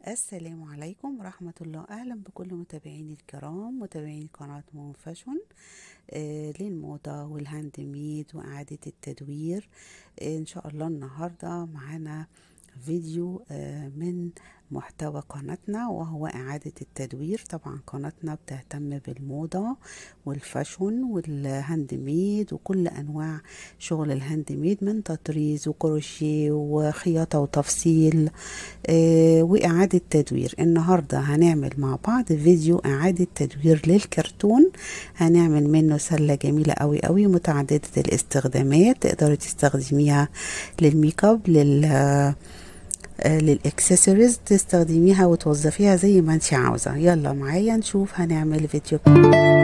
السلام عليكم ورحمة الله أهلا بكل متابعيني الكرام متابعين قناة مون فاشون آه للموضة والهاند ميد وإعادة التدوير آه إن شاء الله النهاردة معانا فيديو آه من محتوى قناتنا وهو إعادة التدوير طبعا قناتنا بتهتم بالموضة والفاشون والهاند ميد وكل أنواع شغل الهاند ميد من تطريز وكروشيه وخياطة وتفصيل آه وإعادة تدوير النهاردة هنعمل مع بعض فيديو إعادة تدوير للكرتون هنعمل منه سلة جميلة قوي قوي متعددة الاستخدامات تقدري تستخدميها للميك اب لل للاكسسوارز تستخدميها وتوظفيها زي ما انت عاوزه يلا معايا نشوف هنعمل فيديو